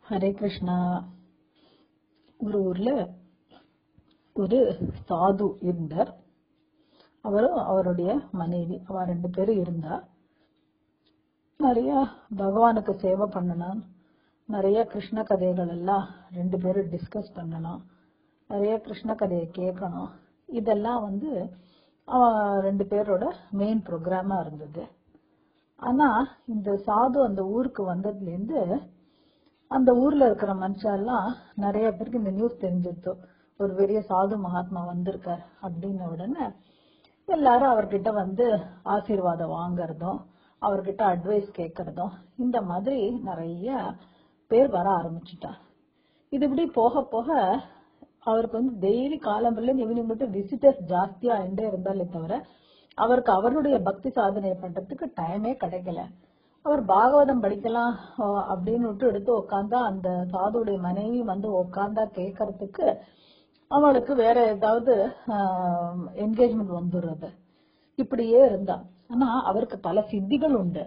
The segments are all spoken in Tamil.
ஹரே கிருஷ்ணா ஒரு ஊர்ல ஒரு சாது இருந்தார் அவரும் அவருடைய மனைவி அவ ரெண்டு பேரும் இருந்தா நிறைய பகவானுக்கு சேவை பண்ணணும் நிறைய கிருஷ்ண கதைகள் எல்லாம் ரெண்டு பேரும் டிஸ்கஸ் பண்ணணும் நிறைய கிருஷ்ண கதையை கேட்கணும் இதெல்லாம் வந்து அவ ரெண்டு பேரோட மெயின் ப்ரோக்ராமா இருந்தது ஆனா இந்த சாது அந்த ஊருக்கு வந்ததுல இருந்து அந்த ஊர்ல இருக்கிற மனுஷெல்லாம் நிறைய பேருக்கு இந்த நியூஸ் தெரிஞ்சிருச்சு ஒரு பெரிய சாது மகாத்மா வந்திருக்கார் அப்படின்ன உடனே எல்லாரும் அவர்கிட்ட வந்து ஆசீர்வாதம் வாங்குறதும் அவர்கிட்ட அட்வைஸ் கேட்கறதும் இந்த மாதிரி நிறைய பேர் வர ஆரம்பிச்சுட்டார் இது இப்படி போக போக அவருக்கு வந்து டெய்லி காலம்பரில ஈவினிங் மட்டும் விசிட்டர்ஸ் ஜாஸ்தியா ஆயிட்டே இருந்தாலே தவிர அவருக்கு அவருடைய பக்தி சாதனை பண்றதுக்கு டைமே கிடைக்கல அவர் பாகவதம் படிக்கலாம் அஹ், அப்படின்னு விட்டு எடுத்து உட்காந்தா அந்த சாதுடைய மனைவி வந்து உட்காந்தா கேட்கறதுக்கு அவளுக்கு வேற ஏதாவது என்கேஜ்மெண்ட் வந்துடுறது இப்படியே இருந்தா ஆனா அவருக்கு பல சித்திகள் உண்டு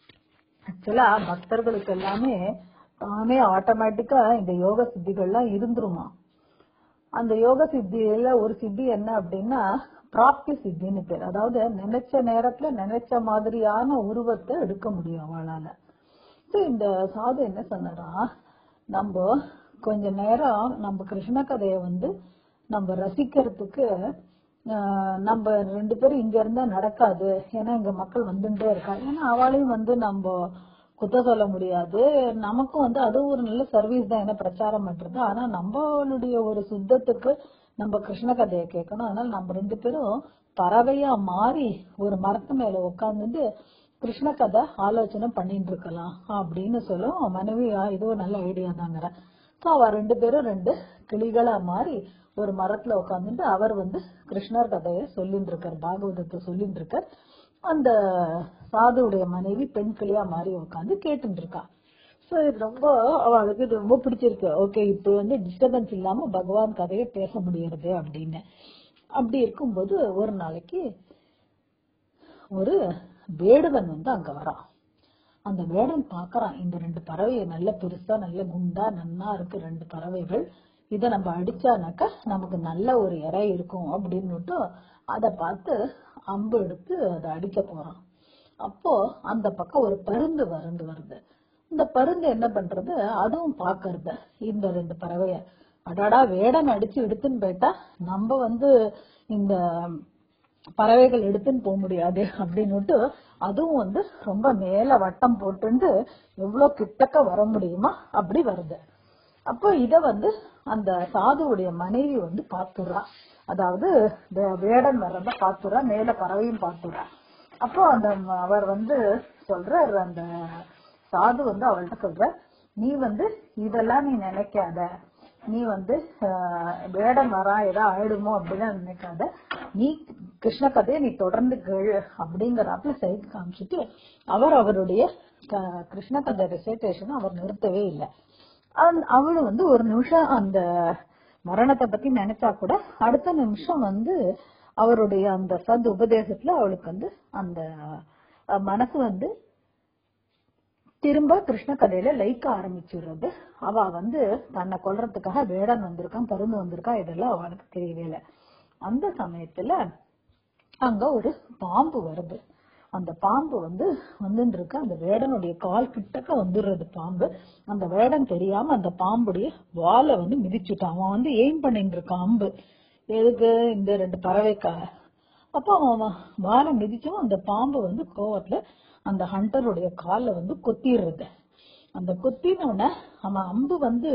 ஆக்சுவலா பக்தர்களுக்கு எல்லாமே தானே ஆட்டோமேட்டிக்கா இந்த யோக சித்திகள்லாம் இருந்துருமா அந்த யோக சித்தியில ஒரு சித்தி என்ன அப்படின்னா பிராப்தி சித்தின்னு பேர் அதாவது நினைச்ச நேரத்துல நினைச்ச மாதிரியான உருவத்தை எடுக்க முடியும் அவளால So, இந்த சாது என்ன சொன்னாரா நம்ம கொஞ்ச நேரம் நம்ம கிருஷ்ண கதையை வந்து நம்ம ரசிக்கிறதுக்கு ஆஹ், நம்ம ரெண்டு பேரும் இங்க இருந்தா நடக்காது ஏன்னா இங்க மக்கள் வந்துட்டே இருக்காங்க ஏன்னா அவளையும் வந்து நம்ம குத்த சொல்ல முடியாது நமக்கும் வந்து அது ஒரு நல்ல சர்வீஸ் தான் என்ன பிரச்சாரம் பண்றது ஆனா நம்மளுடைய ஒரு சுத்தத்துக்கு நம்ம கிருஷ்ண கதையை கேட்கணும் அதனால நம்ம ரெண்டு பேரும் பறவையா மாறி ஒரு மரத்து மேல உட்காந்துட்டு கிருஷ்ண கதை ஆலோசனை பண்ணிட்டு இருக்கலாம் அப்படின்னு சொல்லும் அவன் மனைவி "ஆ, இது ஒரு நல்ல ஐடியா தாங்கிற ஸோ அவ ரெண்டு பேரும் ரெண்டு கிளிகளா மாறி ஒரு மரத்துல உட்காந்துட்டு அவர் வந்து கிருஷ்ணர் கதையை சொல்லிட்டு இருக்கார் பாகவதத்தை சொல்லிட்டு இருக்கார் அந்த சாதுவுடைய மனைவி பெண் கிளியா மாறி உட்காந்து கேட்டுட்டு இருக்கா ஸோ இது ரொம்ப அவளுக்கு இது ரொம்ப பிடிச்சிருக்கு ஓகே இப்போ வந்து டிஸ்டர்பன்ஸ் இல்லாம பகவான் கதையை பேச முடியறது அப்படின்னு அப்படி இருக்கும்போது ஒரு நாளைக்கு ஒரு வேடுவன் வந்து அங்க வரான் அந்த வேடன் பாக்குறான் இந்த ரெண்டு பறவை நல்ல பெருசா நல்ல குண்டா நன்னா இருக்கு ரெண்டு பறவைகள் இத நம்ம அடிச்சானாக்கா நமக்கு நல்ல ஒரு இறை இருக்கும் அப்படின்னுட்டு அதை பார்த்து அம்பு எடுத்து அதை அடிக்க போறான் அப்போ அந்த பக்கம் ஒரு பருந்து வறண்டு வருது இந்த பருந்து என்ன பண்றது அதுவும் பாக்குறது இந்த ரெண்டு பறவைய அடாடா வேடன் அடிச்சு எடுத்துன்னு போயிட்டா நம்ம வந்து இந்த பறவைகள் எடுத்துன்னு போக முடியாது அப்படின்னுட்டு அதுவும் வந்து ரொம்ப மேல வட்டம் போட்டுண்டு எவ்வளவு கிட்டக்க வர முடியுமா அப்படி வருது அப்போ இத வந்து அந்த சாதுவுடைய மனைவி வந்து பாத்துறா அதாவது வே- வேடன் வர்றத பாத்துறா மேல பறவையும் பாத்துறா அப்போ அந்த ம- அவர் வந்து சொல்றார் அந்த சாது வந்து அவள்கிட்ட சொல்ற நீ வந்து இதெல்லாம் நீ நினைக்காத நீ வந்து ஆஹ், வேடன் வரா ஏதோ ஆயிடுமோ அப்படிலாம் நினைக்காத நீ கிருஷ்ண கதையை நீ தொடர்ந்து கேளு அப்படிங்கிறாப்புல சைட் காமிச்சிட்டு அவர் அவருடைய க- கிருஷ்ண கதை ரெசைட்டேஷன் அவர் நிறுத்தவே இல்லை அவன்- அவளு வந்து ஒரு நிமிஷம் அந்த மரணத்தை பத்தி நினைச்சா கூட அடுத்த நிமிஷம் வந்து அவருடைய அந்த சத் உபதேசத்துல அவளுக்கு வந்து அந்த அஹ், மனசு வந்து திரும்ப கிருஷ்ண கதையில லைக்க ஆரம்பிச்சிடுறது அவ வந்து தன்னை கொல்றதுக்காக வேடன் வந்திருக்கான் பருந்து வந்திருக்கான் இதெல்லாம் அவளுக்கு தெரியவே இல்லை அந்த சமயத்துல அங்க ஒரு பாம்பு வருது அந்த பாம்பு வந்து வந்துட்டு இருக்கு அந்த வேடனுடைய கால் கிட்டக்க வந்துடுறது பாம்பு அந்த வேடன் தெரியாம அந்த பாம்புடைய வாலை வந்து மிதிச்சுட்டான் அவன் வந்து எய்ம் பண்ணிட்டு இருக்கான் அம்பு எதுக்கு இந்த ரெண்டு பறவைக்காக அப்போ அவன் வா- வாலை மிதிச்சும் அந்த பாம்பு வந்து கோவத்துல அந்த ஹண்டருடைய கால்ல வந்து கொத்திடுறது அந்த கொத்தினோடனே அவன் அம்பு வந்து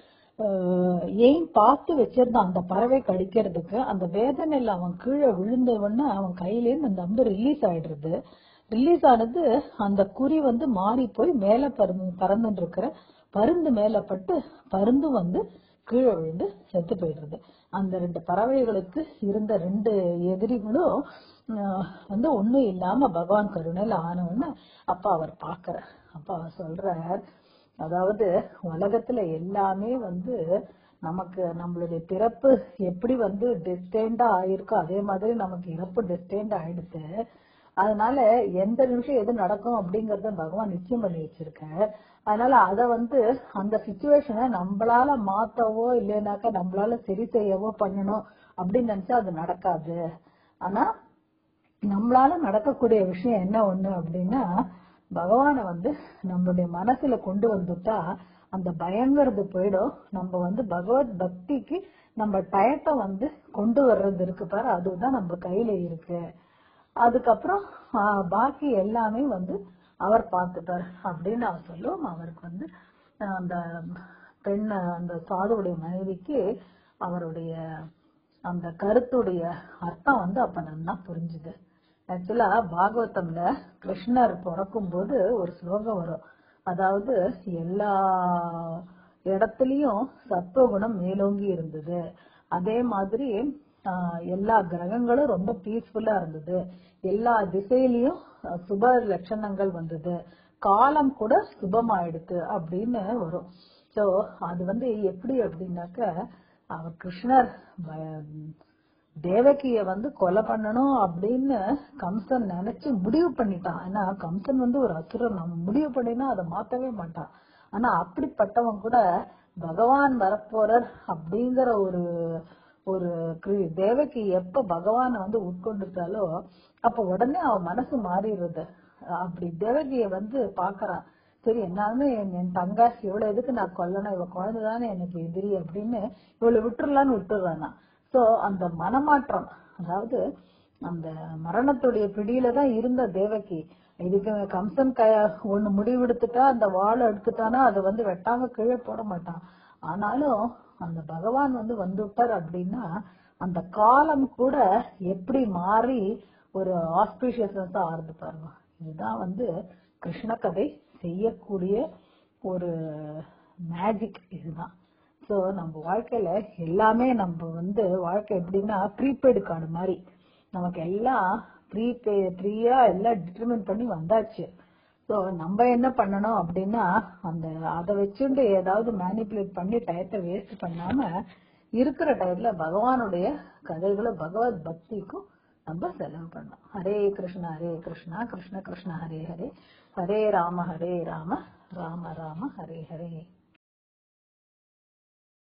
ஏன் பார்த்து வச்சிருந்தான் அந்த பறவை கடிக்கிறதுக்கு அந்த வேதனையில அவன் கீழே விழுந்த உடனே அவன் கையிலேருந்து அந்த அம்பு ரிலீஸ் ஆயிடுறது ரிலீஸ் ஆனது அந்த குறி வந்து மாறி போய் மேல பறந்து பறந்துட்டு இருக்கிற பருந்து மேல பட்டு பருந்து வந்து கீழே விழுந்து செத்து போயிடுறது அந்த ரெண்டு பறவைகளுக்கு இருந்த ரெண்டு எதிரிகளும் ஆஹ், வந்து ஒண்ணும் இல்லாம பகவான் கருணையில ஆனவன்னு அப்பா அவர் பாக்குறார் அப்பா அவர் சொல்றார் அதாவது உலகத்துல எல்லாமே வந்து நமக்கு நம்மளுடைய பிறப்பு எப்படி வந்து டிஸ்டேண்டா ஆயிருக்கோ அதே மாதிரி நமக்கு இறப்பு டிஸ்டேண்ட் ஆயிடுத்து அதனால எந்த நிமிஷம் எது நடக்கும் அப்படிங்கறத பகவான் நிச்சயம் பண்ணி வச்சிருக்காரு அதனால அத வந்து அந்த சுச்சுவேஷனை நம்மளால மாத்தவோ இல்லைனாக்கா நம்மளால சரி செய்யவோ பண்ணணும் அப்படின்னு நினைச்சா அது நடக்காது ஆனா நம்மளால நடக்கக்கூடிய விஷயம் என்ன ஒண்ணு அப்படின்னா பகவானை வந்து நம்மளுடைய மனசுல கொண்டு வந்துட்டா அந்த பயங்கிறது போயிடும் நம்ம வந்து பகவத் பக்திக்கு நம்ம டயத்தை வந்து கொண்டு வர்றது இருக்கு பாரு அதுதான் நம்ம கையில இருக்கு அதுக்கப்புறம் ஆஹ், பாக்கி எல்லாமே வந்து அவர் பார்த்துட்டார் அப்படின்னு அவர் சொல்லுவோம் அவருக்கு வந்து ஆஹ், அந்த பெண் அந்த சாதுவுடைய மனைவிக்கு அவருடைய அந்த கருத்துடைய அர்த்தம் வந்து அப்ப நல்லா புரிஞ்சுது ஆக்சுவலா பாகவதம்ல கிருஷ்ணர் பிறக்கும் போது ஒரு ஸ்லோகம் வரும் அதாவது எல்லா இடத்துலயும் சத்துவகுணம் மேலோங்கி இருந்தது அதே மாதிரி ஆஹ், எல்லா கிரகங்களும் ரொம்ப பீஸ்ஃபுல்லா இருந்தது எல்லா திசையிலயும் அஹ், சுப லட்சணங்கள் வந்தது காலம் கூட சுபமாயிடுது அப்படின்னு வரும் சோ அது வந்து எப்படி அப்படின்னாக்க அவர் கிருஷ்ணர் ப- தேவகிய வந்து கொலை பண்ணணும் அப்படின்னு கம்சன் நினைச்சு முடிவு பண்ணிட்டான் ஏன்னா கம்சன் வந்து ஒரு அசுரன் நம்ம முடிவு பண்ணினா அதை மாத்தவே மாட்டான் ஆனா அப்படிப்பட்டவன் கூட பகவான் வரப்போறார் அப்படிங்கிற ஒரு ஒரு கிரி- தேவகி எப்ப பகவானை வந்து உட்கொண்டுட்டாலோ அப்ப உடனே அவன் மனசு மாறிடுறது அப்படி தேவகிய வந்து பாக்குறான் சரி என்னாலுமே என் என் தங்க இவ்வளவு எதுக்கு நான் கொல்லணும் இவ குழந்தைதானே எனக்கு எதிரி அப்படின்னு இவளை விட்டுறலான்னு விட்டுறானா சோ அந்த மனமாற்றம் அதாவது அந்த மரணத்துடைய பிடியில தான் இருந்த தேவகி இதுக்கு கம்சன் க ஒண்ணு முடிவெடுத்துட்டா அந்த வாழை எடுத்துட்டானா அதை வந்து வெட்டாம கீழே போட மாட்டான் ஆனாலும் அந்த பகவான் வந்து வந்துட்டார் அப்படின்னா அந்த காலம் கூட எப்படி மாறி ஒரு ஆஸ்பிஷியஸ்னஸா ஆறுது பாருங்க இதுதான் வந்து கிருஷ்ண கதை செய்யக்கூடிய ஒரு மேஜிக் இதுதான் சோ நம்ம வாழ்க்கையில எல்லாமே நம்ம வந்து வாழ்க்கை எப்படின்னா ப்ரீபெய்டு கார்டு மாதிரி நமக்கு எல்லாம் ப்ரீபே ப்ரீயா எல்லாம் டிட்டர்மின் பண்ணி வந்தாச்சு சோ நம்ம என்ன பண்ணணும் அப்படின்னா அந்த அதை வச்சுட்டு ஏதாவது மேனிப்புலேட் பண்ணி டயத்தை வேஸ்ட் பண்ணாம இருக்கிற டயத்துல பகவானுடைய கதைகளை பகவத் பக்திக்கும் நம்ம செலவு பண்ணணும் ஹரே கிருஷ்ணா ஹரே கிருஷ்ணா கிருஷ்ண கிருஷ்ண ஹரே ஹரே ஹரே ராம ஹரே ராம ராம ராம ஹரே ஹரே